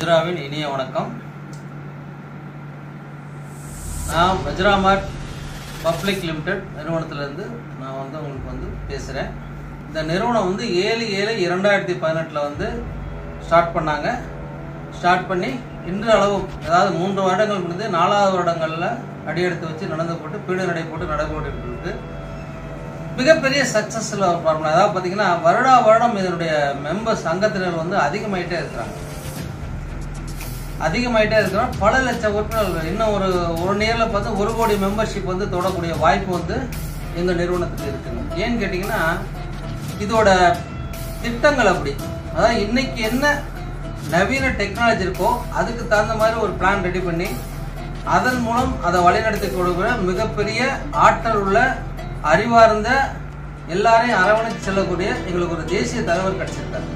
வஜ்ராவின் இனிய வணக்கம் நான் வஜ்ராமார்ட் பப்ளிக் லிமிடெட் நிறுவனத்திலேருந்து நான் வந்து உங்களுக்கு வந்து பேசுகிறேன் இந்த நிறுவனம் வந்து ஏழு ஏழு இரண்டாயிரத்தி பதினெட்டில் வந்து ஸ்டார்ட் பண்ணாங்க ஸ்டார்ட் பண்ணி இன்று அளவு அதாவது மூன்று வருடங்கள் முடிந்து நாலாவது வருடங்களில் அடியெடுத்து வச்சு நடந்து போட்டு பீடு நடை போட்டு நடைபெற்று இருக்கு மிகப்பெரிய சக்சஸ்ல ஒரு ஃபார்முலா அதாவது பார்த்தீங்கன்னா வருடா வருடம் இதனுடைய மெம்பர்ஸ் அங்கத்தினர் வந்து அதிகமாயிட்டே இருக்கிறாங்க அதிகமாயிட்டே இருக்கிறோம் பல லட்சம் உறுப்பினர்கள் இன்னும் ஒரு ஒரு நேரில் பார்த்து ஒரு கோடி மெம்பர்ஷிப் வந்து தொடக்கூடிய வாய்ப்பு வந்து இந்த நிறுவனத்துக்கு இருக்குங்க ஏன்னு கேட்டிங்கன்னா இதோட திட்டங்கள் அப்படி அதாவது இன்னைக்கு என்ன நவீன டெக்னாலஜி இருக்கோ அதுக்கு தகுந்த மாதிரி ஒரு பிளான் ரெடி பண்ணி அதன் மூலம் அதை வழிநடத்தி கொடுக்கிற மிகப்பெரிய ஆற்றல் உள்ள அறிவார்ந்த எல்லாரையும் அரவணைச்சு செல்லக்கூடிய எங்களுக்கு ஒரு தேசிய தலைவர் கிடைச்சிருக்காரு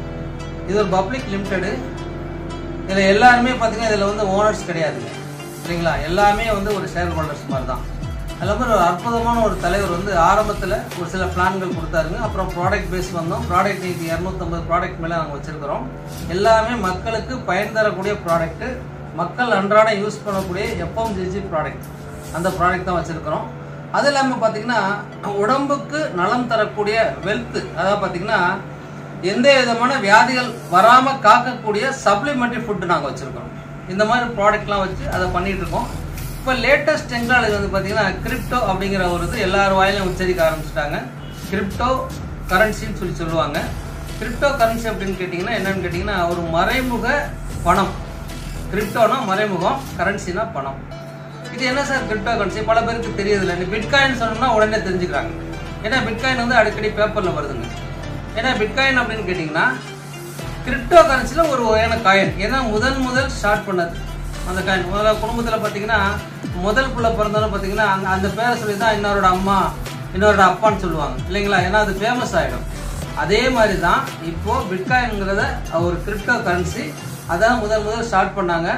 இது ஒரு பப்ளிக் லிமிடெடு இதில் எல்லாருமே பார்த்தீங்கன்னா இதில் வந்து ஓனர்ஸ் கிடையாதுங்க சரிங்களா எல்லாமே வந்து ஒரு ஷேர் ஹோல்டர்ஸ் மாதிரி தான் அதில் வந்து ஒரு அற்புதமான ஒரு தலைவர் வந்து ஆரம்பத்தில் ஒரு சில பிளான்கள் கொடுத்தாருங்க அப்புறம் ப்ராடக்ட் பேஸ் வந்தோம் ப்ராடக்ட் இன்னைக்கு இரநூத்தம்பது ப்ராடக்ட் மேலே நாங்கள் வச்சுருக்கிறோம் எல்லாமே மக்களுக்கு பயன் தரக்கூடிய ப்ராடக்ட்டு மக்கள் அன்றாட யூஸ் பண்ணக்கூடிய எஃப்எம்ஜிஜி ப்ராடக்ட் அந்த ப்ராடக்ட் தான் வச்சுருக்கிறோம் அது இல்லாமல் பார்த்தீங்கன்னா உடம்புக்கு நலம் தரக்கூடிய வெல்த் அதாவது பார்த்தீங்கன்னா எந்த விதமான வியாதிகள் வராமல் காக்கக்கூடிய சப்ளிமெண்ட்ரி ஃபுட்டு நாங்கள் வச்சுருக்கோம் இந்த மாதிரி ப்ராடக்ட்லாம் வச்சு அதை பண்ணிட்டு இருக்கோம் இப்போ லேட்டஸ்ட் டெக்னாலஜி வந்து பார்த்தீங்கன்னா கிரிப்டோ அப்படிங்கிற ஒரு இது எல்லார் வாயிலும் உச்சரிக்க ஆரம்பிச்சிட்டாங்க கிரிப்டோ கரன்சின்னு சொல்லி சொல்லுவாங்க கிரிப்டோ கரன்சி அப்படின்னு கேட்டிங்கன்னா என்னன்னு கேட்டிங்கன்னா ஒரு மறைமுக பணம் கிரிப்டோனா மறைமுகம் கரன்சினா பணம் இது என்ன சார் கிரிப்டோ கரன்சி பல பேருக்கு தெரியுதில்ல இந்த பிட்காயின் சொன்னோம்னா உடனே தெரிஞ்சுக்கிறாங்க ஏன்னா பிட்காயின் வந்து அடிக்கடி பேப்பரில் வருதுங்க ஏன்னா பிட்காயின் அப்படின்னு கேட்டிங்கன்னா கிரிப்டோ கரன்சியில் ஒரு வகையான காயின் ஏன்னா முதல் முதல் ஸ்டார்ட் பண்ணது அந்த காயின் முதல்ல குடும்பத்தில் பார்த்தீங்கன்னா முதல் பிள்ளை பிறந்தோன்னு பார்த்தீங்கன்னா அந்த அந்த பேரை சொல்லி தான் இன்னொருட அம்மா இன்னொருட அப்பான்னு சொல்லுவாங்க இல்லைங்களா ஏன்னா அது ஃபேமஸ் ஆகிடும் அதே மாதிரி தான் இப்போ பிட்காயின்ங்கிறத ஒரு கிரிப்டோ கரன்சி அதான் முதல் முதல் ஸ்டார்ட் பண்ணாங்க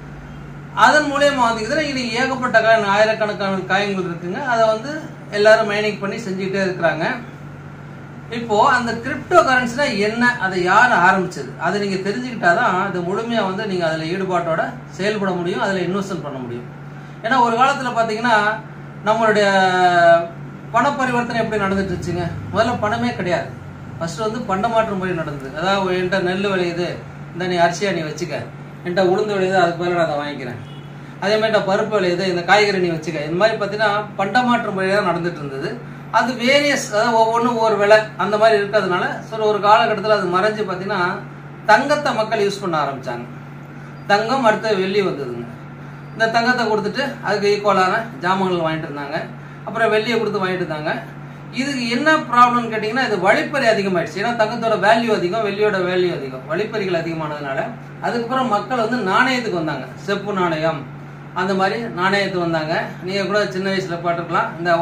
அதன் மூலியமா வந்து இன்னைக்கு ஏகப்பட்ட காயின் ஆயிரக்கணக்கான காயின்கள் இருக்குங்க அதை வந்து எல்லாரும் மைனிங் பண்ணி செஞ்சுக்கிட்டே இருக்கிறாங்க இப்போ அந்த கிரிப்டோ கரன்சினா என்ன அதை யார் ஆரம்பிச்சது அதை நீங்க தெரிஞ்சுக்கிட்டாதான் அது முழுமையா வந்து நீங்க அதுல ஈடுபாட்டோட செயல்பட முடியும் அதுல இன்வெஸ்ட் பண்ண முடியும் ஏன்னா ஒரு காலத்துல பாத்தீங்கன்னா நம்மளுடைய பண பரிவர்த்தனை எப்படி நடந்துட்டு இருந்துச்சுங்க முதல்ல பணமே கிடையாது ஃபர்ஸ்ட் வந்து பண்டமாற்று முறை நடந்தது அதாவது என்கிட்ட நெல் விளையுது இந்த நீ அரிசியா நீ வச்சுக்க என்கிட்ட உளுந்து விளையுது அதுக்கு பதிலாக நான் அதை வாங்கிக்கிறேன் அதே மாதிரி நான் பருப்பு விளையுது இந்த காய்கறி நீ வச்சுக்க இந்த மாதிரி பார்த்தீங்கன்னா பண்டமாற்று முறை தான் நடந்துட்டு இருந்தது அது வேரியஸ் அதாவது ஒவ்வொன்றும் ஒவ்வொரு விலை அந்த மாதிரி இருக்கிறதுனால சரி ஒரு காலகட்டத்தில் அது மறைஞ்சு பார்த்தீங்கன்னா தங்கத்தை மக்கள் யூஸ் பண்ண ஆரம்பிச்சாங்க தங்கம் அடுத்த வெள்ளி வந்ததுங்க இந்த தங்கத்தை கொடுத்துட்டு அதுக்கு ஈக்குவலான ஜாமான்கள் வாங்கிட்டு இருந்தாங்க அப்புறம் வெள்ளியை கொடுத்து வாங்கிட்டு இருந்தாங்க இதுக்கு என்ன ப்ராப்ளம்னு கேட்டிங்கன்னா இது வழிப்பறி அதிகமாயிடுச்சு ஏன்னா தங்கத்தோட வேல்யூ அதிகம் வெள்ளியோட வேல்யூ அதிகம் வழிப்பறிகள் அதிகமானதுனால அதுக்கப்புறம் மக்கள் வந்து நாணயத்துக்கு வந்தாங்க செப்பு நாணயம் அந்த மாதிரி நாணயத்துக்கு வந்தாங்க நீங்கள் கூட சின்ன வயசில் பாட்டுருக்கலாம் இந்த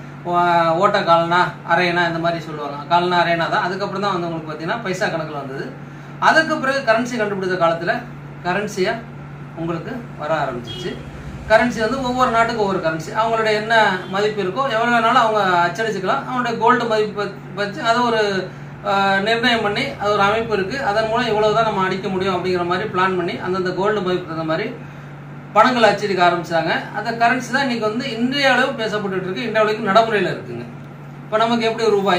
ஓட்ட கால்னா அரையனா இந்த மாதிரி சொல்லுவாங்க கால்னா அரையனா தான் அதுக்கப்புறம் தான் வந்து உங்களுக்கு பார்த்தீங்கன்னா பைசா கணக்கில் வந்தது அதுக்கு பிறகு கரன்சி கண்டுபிடிச்ச காலத்தில் கரன்சியாக உங்களுக்கு வர ஆரம்பிச்சிச்சு கரன்சி வந்து ஒவ்வொரு நாட்டுக்கு ஒவ்வொரு கரன்சி அவங்களோட என்ன மதிப்பு இருக்கோ எவ்வளோ வேணாலும் அவங்க அச்சடிச்சுக்கலாம் அவங்களுடைய கோல்டு மதிப்பு வச்சு அதை ஒரு நிர்ணயம் பண்ணி அது ஒரு அமைப்பு இருக்குது அதன் மூலம் இவ்வளவு தான் நம்ம அடிக்க முடியும் அப்படிங்கிற மாதிரி பிளான் பண்ணி அந்தந்த கோல்டு மதிப்பு தகுந்த மாதிரி பணங்கள் அச்சடிக்க ஆரம்பிச்சாங்க அந்த கரன்சி தான் இன்னைக்கு வந்து இன்றைய அளவு பேசப்பட்டு இருக்கு இன்றைய அளவுக்கு நடைமுறையில் இருக்குங்க இப்போ நமக்கு எப்படி ரூபாய்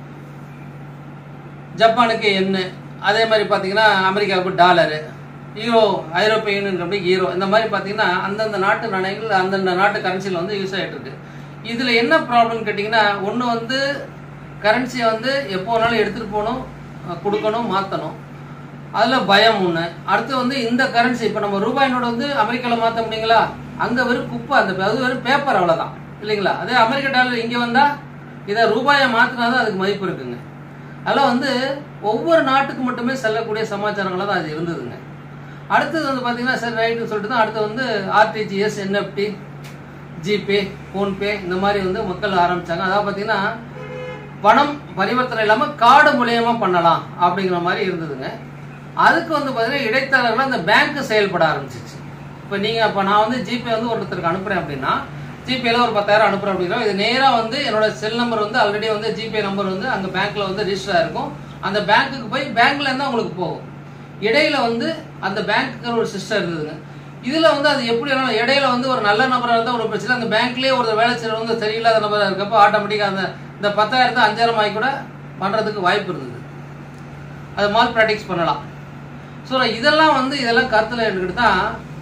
ஜப்பானுக்கு என்ன அதே மாதிரி பார்த்தீங்கன்னா அமெரிக்காவுக்கு டாலரு ஈரோ ஐரோப்பிய யூனியன் அப்படி ஈரோ இந்த மாதிரி பார்த்தீங்கன்னா அந்தந்த நாட்டு நாணயங்கள் அந்தந்த நாட்டு கரன்சியில் வந்து யூஸ் ஆகிட்டு இருக்கு இதில் என்ன ப்ராப்ளம் கேட்டிங்கன்னா ஒன்று வந்து கரன்சியை வந்து எப்போ வேணாலும் எடுத்துகிட்டு போகணும் கொடுக்கணும் மாற்றணும் அதில் பயம் ஒன்று அடுத்து வந்து இந்த கரன்சி இப்போ நம்ம ரூபாய் நோட் வந்து அமெரிக்காவில் மாற்ற முடியுங்களா அங்கே வெறும் குப்பை அந்த அது வெறும் பேப்பர் அவ்வளோதான் இல்லைங்களா அதே அமெரிக்க டாலர் இங்கே வந்தால் இதை ரூபாயை மாற்றினா தான் அதுக்கு மதிப்பு இருக்குங்க அதெல்லாம் வந்து ஒவ்வொரு நாட்டுக்கு மட்டுமே செல்லக்கூடிய சமாச்சாரங்களாக தான் அது இருந்ததுங்க அடுத்தது வந்து பார்த்தீங்கன்னா சரி ரைட்டுன்னு சொல்லிட்டு தான் அடுத்து வந்து ஆர்டிஜிஎஸ் என்எஃப்டி ஜிபே ஃபோன்பே இந்த மாதிரி வந்து மக்கள் ஆரம்பித்தாங்க அதாவது பார்த்தீங்கன்னா பணம் பரிவர்த்தனை இல்லாமல் கார்டு மூலியமா பண்ணலாம் அப்படிங்கிற மாதிரி இருந்ததுங்க அதுக்கு வந்து பார்த்தீங்கன்னா இடைத்தரகர்கள் அந்த பேங்க் செயல்பட ஆரம்பிச்சிச்சு இப்போ நீங்கள் இப்போ நான் வந்து ஜிபே வந்து ஒருத்தருக்கு அனுப்புகிறேன் அப்படின்னா ஜிபேல ஒரு பத்தாயிரம் அனுப்புகிறேன் அப்படின்னா இது நேராக வந்து என்னோட செல் நம்பர் வந்து ஆல்ரெடி வந்து ஜிபே நம்பர் வந்து அங்கே பேங்க்ல வந்து ரிஜிஸ்டர் ஆயிருக்கும் அந்த பேங்க்குக்கு போய் பேங்க்ல இருந்தால் உங்களுக்கு போகும் இடையில வந்து அந்த பேங்க்குங்கிற ஒரு சிஸ்டம் இருந்ததுங்க இதுல வந்து அது எப்படி வேணாலும் இடையில வந்து ஒரு நல்ல நபரா இருந்தா ஒரு பிரச்சனை அந்த பேங்க்லயே ஒரு வேலை செய்யறவங்க வந்து சரியில்லாத நபரா இருக்கப்போ ஆட்டோமேட்டிக்கா அந்த இந்த பத்தாயிரத்து அஞ்சாயிரம் ஆகி கூட பண்றதுக்கு வாய்ப்பு இருந்தது அது மால் ப்ராக்டிக்ஸ் பண்ணலாம் ஸோ இதெல்லாம் வந்து இதெல்லாம் கருத்தில் எடுத்துக்கிட்டு தான்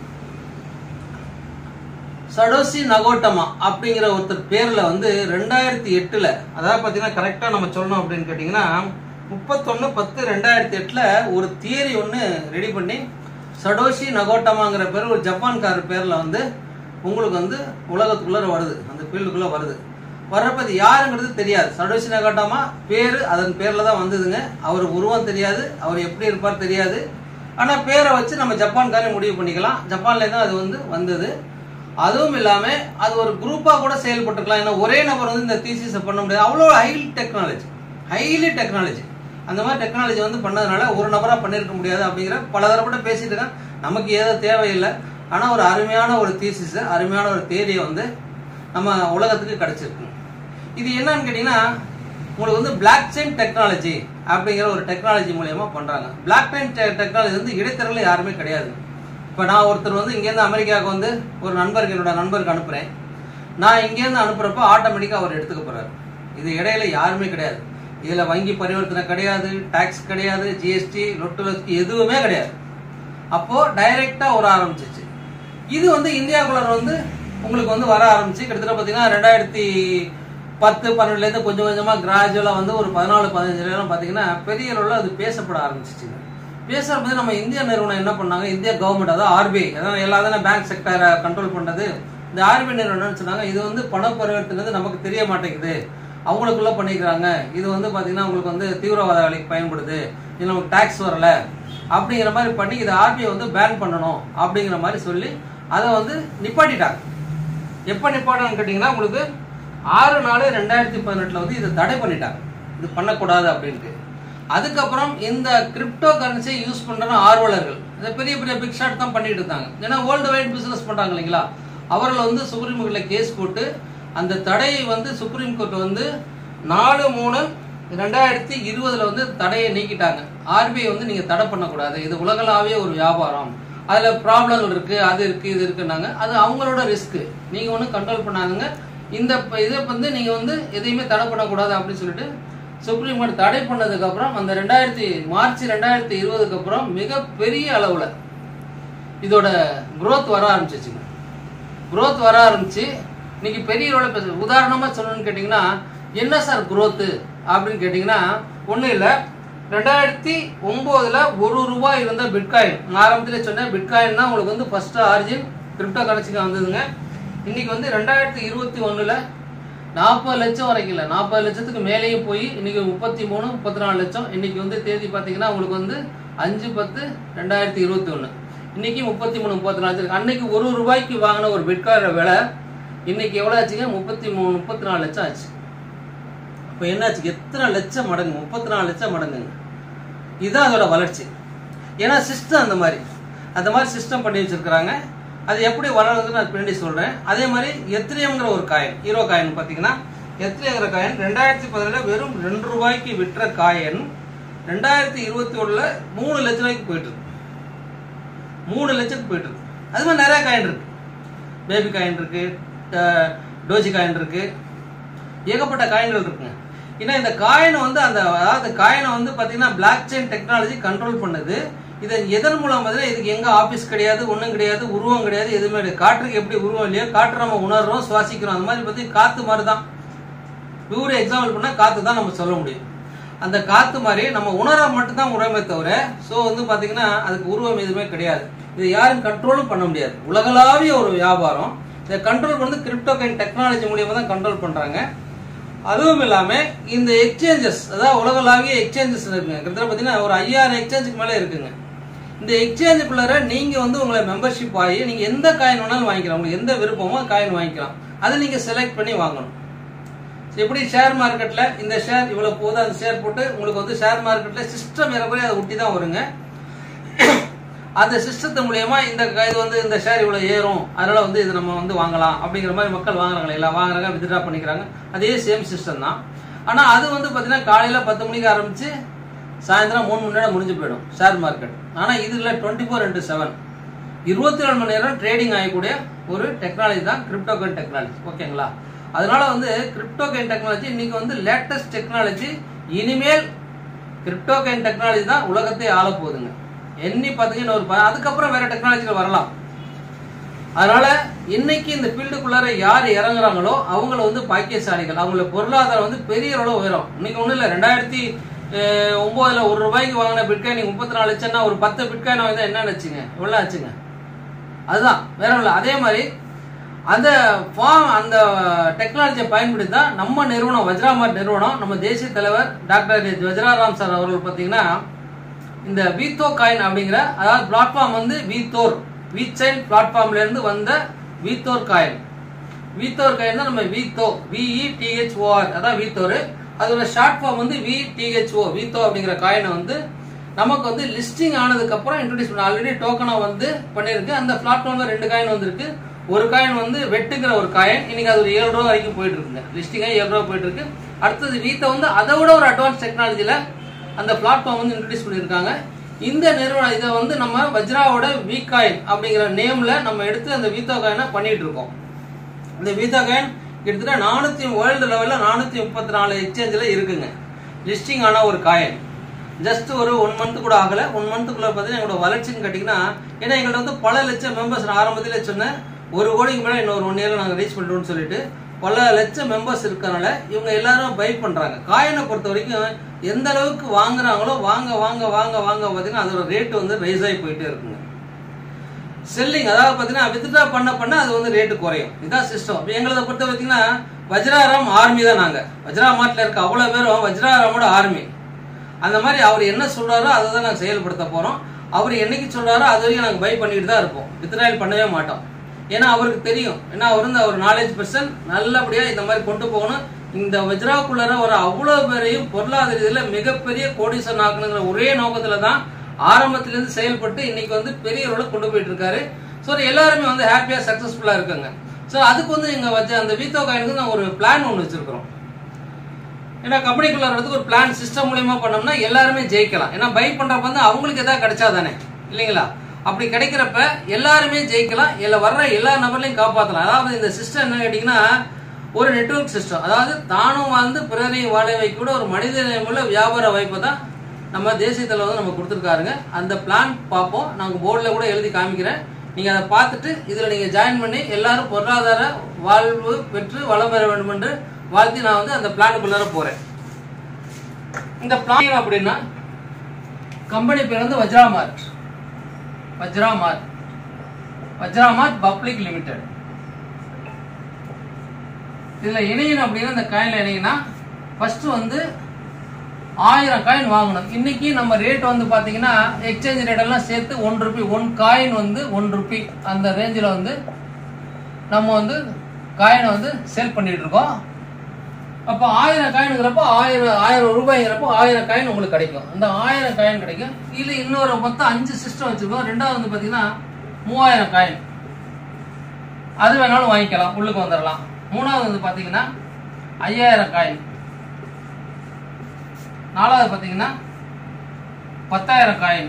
சடோசி நகோட்டமா அப்படிங்கிற ஒருத்தர் பேர்ல வந்து ரெண்டாயிரத்தி எட்டுல அதாவது பாத்தீங்கன்னா கரெக்டா நம்ம சொல்லணும் அப்படின்னு கேட்டீங்கன்னா முப்பத்தொன்னு பத்து ரெண்டாயிரத்தி எட்டுல ஒரு தியரி ஒன்று ரெடி பண்ணி சடோஷி நகோட்டமாங்கிற பேர் ஒரு ஜப்பான்காரர் பேர்ல வந்து உங்களுக்கு வந்து உலகத்துக்குள்ள வருது அந்த ஃபீல்டுக்குள்ள வருது வர்றப்ப அது யாருங்கிறது தெரியாது சடோஷி நகோட்டமா பேரு அதன் பேர்ல தான் வந்ததுங்க அவர் உருவம் தெரியாது அவர் எப்படி இருப்பார் தெரியாது ஆனா பேரை வச்சு நம்ம ஜப்பான்காரே முடிவு பண்ணிக்கலாம் ஜப்பான்ல தான் அது வந்து வந்தது அதுவும் இல்லாம அது ஒரு குரூப்பா கூட செயல்பட்டுக்கலாம் ஏன்னா ஒரே நபர் வந்து இந்த தீசிஸை பண்ண முடியாது அவ்வளோ ஹை டெக்னாலஜி ஹைலி டெக்னாலஜி அந்த மாதிரி டெக்னாலஜி வந்து பண்ணதுனால ஒரு நபரா பண்ணிருக்க முடியாது அப்படிங்கிற பல தரப்பட்ட பேசிட்டு இருக்கேன் நமக்கு ஏதோ தேவையில்லை ஆனா ஒரு அருமையான ஒரு தீசிஸ் அருமையான ஒரு தேதியை வந்து நம்ம உலகத்துக்கு கிடைச்சிருக்கு இது என்னன்னு கேட்டீங்கன்னா உங்களுக்கு வந்து பிளாக் செயின் டெக்னாலஜி அப்படிங்கிற ஒரு டெக்னாலஜி மூலியமா பண்றாங்க பிளாக் செயின் டெக்னாலஜி வந்து இடைத்தரல யாருமே கிடையாது இப்போ நான் ஒருத்தர் வந்து இங்கேருந்து அமெரிக்காவுக்கு வந்து ஒரு நண்பருக்கு என்னோட நண்பருக்கு அனுப்புறேன் நான் இங்கேருந்து அனுப்புறப்ப ஆட்டோமேட்டிக்காக அவர் எடுத்துக்க போறாரு இது இடையில யாருமே கிடையாது இதுல வங்கி பரிவர்த்தனை கிடையாது டாக்ஸ் கிடையாது ஜிஎஸ்டி லொட்டு லொஸ்கி எதுவுமே கிடையாது அப்போ டைரக்டா வர ஆரம்பிச்சிச்சு இது வந்து இந்தியாக்குள்ள வந்து உங்களுக்கு வந்து வர ஆரம்பிச்சு கிட்டத்தட்ட பாத்தீங்கன்னா ரெண்டாயிரத்தி பத்து பன்னெண்டுல இருந்து கொஞ்சம் கொஞ்சமா கிராஜுவலா வந்து ஒரு பதினாலு பதினஞ்சுல பாத்தீங்கன்னா பெரிய அளவுல அது பேசப்பட ஆரம்பிச்சிச்சுங்க பேசுறது நம்ம இந்திய நிறுவனம் என்ன பண்ணாங்க இந்திய கவர்மெண்ட் அதாவது ஆர்பிஐ அதாவது எல்லா தானே பேங்க் செக்டரை கண்ட்ரோல் பண்றது இந்த ஆர்பிஐ நிறுவனம் என்ன சொன்னாங்க இது வந்து பண பரிவர்த்தனை நமக்கு தெரிய மாட்டேங்குது அவங்களுக்குள்ள பண்ணிக்கிறாங்க இது வந்து பாத்தீங்கன்னா உங்களுக்கு வந்து தீவிரவாத வேலைக்கு பயன்படுது இது நமக்கு டாக்ஸ் வரல அப்படிங்கிற மாதிரி பண்ணி இதை ஆர்பிஐ வந்து பேன் பண்ணணும் அப்படிங்கிற மாதிரி சொல்லி அதை வந்து நிப்பாட்டிட்டாங்க எப்ப நிப்பாட்டான்னு கேட்டீங்கன்னா உங்களுக்கு ஆறு நாலு ரெண்டாயிரத்தி பதினெட்டுல வந்து இதை தடை பண்ணிட்டாங்க இது பண்ணக்கூடாது அப்படின்ட்டு அதுக்கப்புறம் இந்த கிரிப்டோ கரன்சியை யூஸ் பண்ற ஆர்வலர்கள் இந்த பெரிய பெரிய பிக் ஷாட் தான் பண்ணிட்டு இருந்தாங்க ஏன்னா வேர்ல்டு வைட் பிசினஸ் பண்றாங்க இல்லைங்களா அவர்கள் வந்து சுப்ரீம் கோர்ட்ல கேஸ் போட்டு அந்த தடையை வந்து சுப்ரீம் கோர்ட் வந்து நாலு மூணு ரெண்டாயிரத்தி இருபதுல வந்து தடையை நீக்கிட்டாங்க ஆர்பிஐ வந்து நீங்க தடை பண்ணக்கூடாது இது உலகளாவிய ஒரு வியாபாரம் அதுல ப்ராப்ளங்கள் இருக்கு அது இருக்கு இது இருக்குன்னாங்க அது அவங்களோட ரிஸ்க் நீங்க ஒன்றும் கண்ட்ரோல் பண்ணாதுங்க இந்த ப- இதை வந்து நீங்க வந்து எதையுமே தடை பண்ணக்கூடாது அப்படின்னு சொல்லிட்டு சுப்ரீம் கோர்ட் தடை பண்ணதுக்கு அப்புறம் அந்த ரெண்டாயிரத்தி மார்ச் ரெண்டாயிரத்தி இருபதுக்கு அப்புறம் மிகப்பெரிய அளவுல இதோட growth வர ஆரம்பிச்சிச்சுங்க growth வர ஆரம்பிச்சு இன்னைக்கு பெரிய அளவுல பேச உதாரணமா சொல்லணும்னு கேட்டீங்கன்னா என்ன சார் growth அப்படின்னு கேட்டீங்கன்னா ஒண்ணும் இல்ல ரெண்டாயிரத்தி ஒன்பதுல ஒரு ரூபாய் இருந்த பிட்காயின் நான் ஆரம்பத்திலே சொன்னேன் பிட்காயின் தான் உங்களுக்கு வந்து ஃபர்ஸ்ட் ஆரிஜின் கிரிப்டோ கரன்சிக்கு வந்ததுங்க இன்னைக்கு வந்து ரெண்டாயிரத்தி இருபத்தி ஒண்ணுல நாற்பது லட்சம் வரைக்கும் இல்லை நாற்பது லட்சத்துக்கு மேலேயும் போய் இன்னைக்கு முப்பத்தி மூணு முப்பத்தி நாலு லட்சம் இன்னைக்கு வந்து தேதி பார்த்தீங்கன்னா உங்களுக்கு வந்து அஞ்சு பத்து ரெண்டாயிரத்தி இருபத்தி ஒன்று இன்னைக்கு முப்பத்தி மூணு முப்பத்தி நாலு லட்சம் அன்னைக்கு ஒரு ரூபாய்க்கு வாங்கின ஒரு பிட்காயினோட விலை இன்னைக்கு எவ்வளோ ஆச்சுங்க முப்பத்தி மூணு முப்பத்தி நாலு லட்சம் ஆச்சு இப்போ என்னாச்சு எத்தனை லட்சம் மடங்கு முப்பத்தி நாலு லட்சம் மடங்குங்க இதுதான் அதோட வளர்ச்சி ஏன்னா சிஸ்டம் அந்த மாதிரி அந்த மாதிரி சிஸ்டம் பண்ணி வச்சிருக்கிறாங்க அது எப்படி வளருதுன்னு நான் பின்னாடி சொல்றேன் அதே மாதிரி எத்திரியம்ங்கிற ஒரு காயின் ஹீரோ காயின் பார்த்தீங்கன்னா எத்திரியங்கிற காயின் ரெண்டாயிரத்தி பதினேழுல வெறும் ரெண்டு ரூபாய்க்கு விற்ற காயின் ரெண்டாயிரத்தி இருபத்தி ஒண்ணுல மூணு லட்ச ரூபாய்க்கு போயிட்டு இருக்கு மூணு லட்சத்துக்கு போயிட்டு இருக்கு அது மாதிரி நிறைய காயின் இருக்கு பேபி காயின் இருக்கு அஹ், டோஜி காயின் இருக்கு ஏகப்பட்ட காயின்கள் இருக்குங்க ஏன்னா இந்த காயின் வந்து அந்த அதாவது காயினை வந்து பாத்தீங்கன்னா பிளாக் செயின் டெக்னாலஜி கண்ட்ரோல் பண்ணுது இதை எதன் மூலம் பார்த்தீங்கன்னா இதுக்கு எங்க ஆபீஸ் கிடையாது ஒண்ணும் கிடையாது உருவம் கிடையாது எதுவுமே கிடையாது காற்றுக்கு எப்படி உருவம் இல்லையோ காற்று நம்ம உணர்றோம் சுவாசிக்கிறோம் அந்த மாதிரி பத்தி காத்து மாதிரி தான் பியூர் எக்ஸாம்பிள் பண்ணா காத்து தான் நம்ம சொல்ல முடியும் அந்த காத்து மாதிரி நம்ம உணர மட்டும்தான் உணர்மே தவிர ஸோ வந்து பாத்தீங்கன்னா அதுக்கு உருவம் எதுவுமே கிடையாது இது யாரும் கண்ட்ரோலும் பண்ண முடியாது உலகளாவிய ஒரு வியாபாரம் இதை கண்ட்ரோல் பண்ணது கிரிப்டோ கைன் டெக்னாலஜி மூலியமா தான் கண்ட்ரோல் பண்றாங்க அதுவும் இல்லாம இந்த எக்ஸ்சேஞ்சஸ் அதாவது உலகளாவிய எக்ஸ்சேஞ்சஸ் இருக்குங்க கிட்டத்தட்ட பாத்தீங்கன்னா ஒரு ஐயாயிரம் எக்ஸ்சேஞ்சுக்கு மேல இருக்குங்க இந்த எக்ஸ்சேஞ்சுக்குள்ளார நீங்க வந்து உங்களை மெம்பர்ஷிப் ஆகி நீங்க எந்த காயின் வேணாலும் வாங்கிக்கலாம் உங்களுக்கு எந்த விருப்பமோ காயின் வாங்கிக்கலாம் அதை நீங்க செலக்ட் பண்ணி வாங்கணும் எப்படி ஷேர் மார்க்கெட்ல இந்த ஷேர் இவ்வளவு போகுது அந்த ஷேர் போட்டு உங்களுக்கு வந்து ஷேர் மார்க்கெட்ல சிஸ்டம் ஏறக்குறைய அதை ஒட்டி தான் வருங்க அந்த சிஸ்டத்து மூலியமா இந்த க- இது வந்து இந்த ஷேர் இவ்வளவு ஏறும் அதனால வந்து இது நம்ம வந்து வாங்கலாம் அப்படிங்கிற மாதிரி மக்கள் வாங்குறாங்க எல்லாம் வாங்குறாங்க வித்ட்ரா பண்ணிக்கிறாங்க அதே சேம் சிஸ்டம் தான் ஆனா அது வந்து பாத்தீங்கன்னா காலையில பத்து மணிக்கு ஆரம்பிச்சு சாயந்தரம் மூணு மணி நேரம் முடிஞ்சு போயிடும் ஷேர் மார்க்கெட் ஆனால் இதில் டுவெண்ட்டி ஃபோர் இன்ட்டு செவன் இருபத்தி நாலு மணி நேரம் ட்ரேடிங் ஆகக்கூடிய ஒரு டெக்னாலஜி தான் கிரிப்டோகன் டெக்னாலஜி ஓகேங்களா அதனால வந்து கிரிப்டோகன் டெக்னாலஜி இன்னைக்கு வந்து லேட்டஸ்ட் டெக்னாலஜி இனிமேல் கிரிப்டோகன் டெக்னாலஜி தான் உலகத்தை ஆள போகுதுங்க எண்ணி பார்த்தீங்கன்னா ஒரு ப- அதுக்கப்புறம் வேற டெக்னாலஜிகள் வரலாம் அதனால இன்னைக்கு இந்த ஃபீல்டுக்குள்ளார யார் இறங்குறாங்களோ அவங்கள வந்து பாக்கியசாலிகள் அவங்களோட பொருளாதாரம் வந்து பெரிய அளவு உயரும் இன்னைக்கு ஒன்றும் இல்லை ரெண்டாயிரத்தி அஹ், ஒன்பதுல ஒரு ரூபாய்க்கு வாங்கின பிட்காயின் நீங்க முப்பத்தி நாலு லட்சம்னா ஒரு பத்து பிட்காயின் வாங்கினா என்ன ஆச்சுங்க எவ்வளோ ஆச்சுங்க அதுதான் வேற ஒன்றும் இல்லை அதே மாதிரி அந்த ஃபார்ம் அந்த டெக்னாலஜியை பயன்படுத்தி தான் நம்ம நிறுவனம் வஜ்ராமார்ட் நிறுவனம் நம்ம தேசிய தலைவர் டாக்டர் வஜ்ராராம் சார் அவர்கள் பார்த்தீங்கன்னா இந்த வீத்தோ காயின் அப்படிங்கிற அதாவது பிளாட்ஃபார்ம் வந்து வீத்தோர் வீச்சைன் பிளாட்ஃபார்ம்ல இருந்து வந்த வீத்தோர் காயின் வீத்தோர் காயின் தான் நம்ம வீத்தோ விஇ டிஹெச்ஓஆர் அதான் வீத்தோர் அதோட ஷார்ட் ஃபார்ம் வந்து வி டிஹெச்ஓ வீத்தோ அப்படிங்கிற காயினை வந்து நமக்கு வந்து லிஸ்டிங் ஆனதுக்கு அப்புறம் இன்ட்ரோடியூஸ் பண்ண ஆல்ரெடி டோக்கனா வந்து பண்ணிருக்கு அந்த பிளாட்ஃபார்ம்ல ரெண்டு காயின் வந்திருக்கு ஒரு காயின் வந்து வெட்டுங்கிற ஒரு காயின் இன்னைக்கு அது ஒரு ஏழு ரூபா வரைக்கும் போயிட்டு இருக்குங்க லிஸ்டிங்கா ஏழு ரூபா போயிட்டு இருக்கு அடுத்தது வீத்தோ வந்து அதை விட ஒரு அட்வான்ஸ் டெக்னாலஜில அந்த பிளாட்ஃபார்ம் வந்து இன்ட்ரடியூஸ் பண்ணியிருக்காங்க இந்த நிறுவனம் இதை வந்து நம்ம வஜ்ராவோட வி காயின் அப்படிங்கிற நேம்ல நம்ம எடுத்து அந்த வீத்தோ காயினை பண்ணிட்டு இருக்கோம் இந்த வீத்தோ காயின் கிட்டத்தட்ட நானூத்தி வேர்ல்டு லெவல்ல நானூத்தி முப்பத்தி நாலு எக்ஸ்சேஞ்சில் இருக்குங்க லிஸ்டிங் ஆன ஒரு காயின் ஜஸ்ட் ஒரு ஒன் மந்த் கூட ஆகல ஒன் மந்த்துக்குள்ள பார்த்தீங்கன்னா எங்களோட வளர்ச்சின்னு கேட்டிங்கன்னா ஏன்னா எங்கள்ட்ட வந்து பல லட்சம் மெம்பர்ஸ் ஆரம்பத்திலே சொன்னேன் ஒரு கோடிக்கு மேலே இன்னொரு ஒன் இயர்ல நாங்கள் ரீச் பண்ணிட்டோம்னு சொல்லிட்டு பல லட்சம் மெம்பர்ஸ் இருக்கறனால இவங்க எல்லாரும் பை பண்றாங்க காயினை பொறுத்த வரைக்கும் எந்த அளவுக்கு வாங்குறாங்களோ வாங்க வாங்க வாங்க வாங்க பார்த்தீங்கன்னா அதோட ரேட் வந்து ரைஸ் ஆகி போயிட்டே இருக்குங்க செல்லிங் அதாவது பார்த்தீங்கன்னா வித்ட்ரா பண்ண பண்ண அது வந்து ரேட்டு குறையும் இதான் சிஸ்டம் எங்களதை பொறுத்த பார்த்தீங்கன்னா வஜ்ராராம் ஆர்மி தான் நாங்கள் வஜ்ரா மாட்டில் இருக்க அவ்வளோ பேரும் வஜ்ராராமோட ஆர்மி அந்த மாதிரி அவர் என்ன சொல்றாரோ அதை தான் நாங்கள் செயல்படுத்த போகிறோம் அவர் என்னைக்கு சொல்றாரோ அது வரைக்கும் நாங்கள் பை பண்ணிட்டு தான் இருப்போம் வித்ட்ராயல் பண்ணவே மாட்டோம் ஏன்னா அவருக்கு தெரியும் ஏன்னா அவர் வந்து அவர் நாலேஜ் பர்சன் நல்லபடியாக இந்த மாதிரி கொண்டு போகணும் இந்த வஜ்ராக்குள்ளார ஒரு அவ்வளோ பேரையும் பொருளாதார இதில் மிகப்பெரிய கோடீஸ்வரன் ஆக்கணுங்கிற ஒரே நோக்கத்தில் தான் ஆரம்பத்திலிருந்து செயல்பட்டு இன்னைக்கு வந்து பெரிய அளவுல கொண்டு போயிட்டு இருக்காரு ஸோ எல்லாருமே வந்து ஹாப்பியா சக்சஸ்ஃபுல்லா இருக்காங்க ஸோ அதுக்கு வந்து எங்க வச்ச அந்த வீத்தோ காயினுக்கு நான் ஒரு பிளான் ஒன்று வச்சிருக்கிறோம் ஏன்னா கம்பெனிக்குள்ள வரதுக்கு ஒரு பிளான் சிஸ்டம் மூலியமா பண்ணோம்னா எல்லாருமே ஜெயிக்கலாம் ஏன்னா பை பண்றப்ப வந்து அவங்களுக்கு எதாவது கிடைச்சா தானே இல்லைங்களா அப்படி கிடைக்கிறப்ப எல்லாருமே ஜெயிக்கலாம் இல்ல வர்ற எல்லா நபர்களையும் காப்பாற்றலாம் அதாவது இந்த சிஸ்டம் என்ன கேட்டீங்கன்னா ஒரு நெட்வொர்க் சிஸ்டம் அதாவது தானும் வாழ்ந்து பிறரையும் வாழ வைக்கூட ஒரு மனித நேயமுள்ள வியாபார வாய்ப்பை தான் நம்ம தேசியத்தில் வந்து நம்ம கொடுத்துருக்காருங்க அந்த பிளான் பார்ப்போம் நாங்கள் போர்டில் கூட எழுதி காமிக்கிறேன் நீங்கள் அதை பார்த்துட்டு இதில் நீங்கள் ஜாயின் பண்ணி எல்லாரும் பொருளாதார வாழ்வு பெற்று வளம் பெற வேண்டும் என்று வாழ்த்தி நான் வந்து அந்த பிளானுக்குள்ளார போகிறேன் இந்த பிளான் அப்படின்னா கம்பெனி பேர் வந்து வஜ்ராமார்ட் வஜ்ராமார்ட் வஜ்ராமார்ட் பப்ளிக் லிமிடெட் இதுல இணையணும் அப்படின்னா இந்த காயின்ல இணையினா ஃபர்ஸ்ட் வந்து ஆயிரம் காயின் வாங்கணும் இன்னைக்கு நம்ம ரேட் வந்து பாத்தீங்கன்னா எக்ஸ்சேஞ்ச் ரேட் எல்லாம் சேர்த்து ஒன் ருபி ஒன் காயின் வந்து ஒன் ருபி அந்த ரேஞ்சில் வந்து நம்ம வந்து காயினை வந்து சேல் பண்ணிட்டு இருக்கோம் அப்போ ஆயிரம் காயினுங்கிறப்போ ஆயிரம் ஆயிரம் ரூபாய்ங்கிறப்போ ஆயிரம் காயின் உங்களுக்கு கிடைக்கும் அந்த ஆயிரம் காயின் கிடைக்கும் இதுல இன்னொரு மொத்தம் அஞ்சு சிஸ்டம் வச்சிருக்கோம் ரெண்டாவது வந்து பாத்தீங்கன்னா மூவாயிரம் காயின் அது வேணாலும் வாங்கிக்கலாம் உள்ளுக்கு வந்துடலாம் மூணாவது வந்து பாத்தீங்கன்னா ஐயாயிரம் காயின் நாலாவது பாத்தீங்கன்னா பத்தாயிரம் காயின்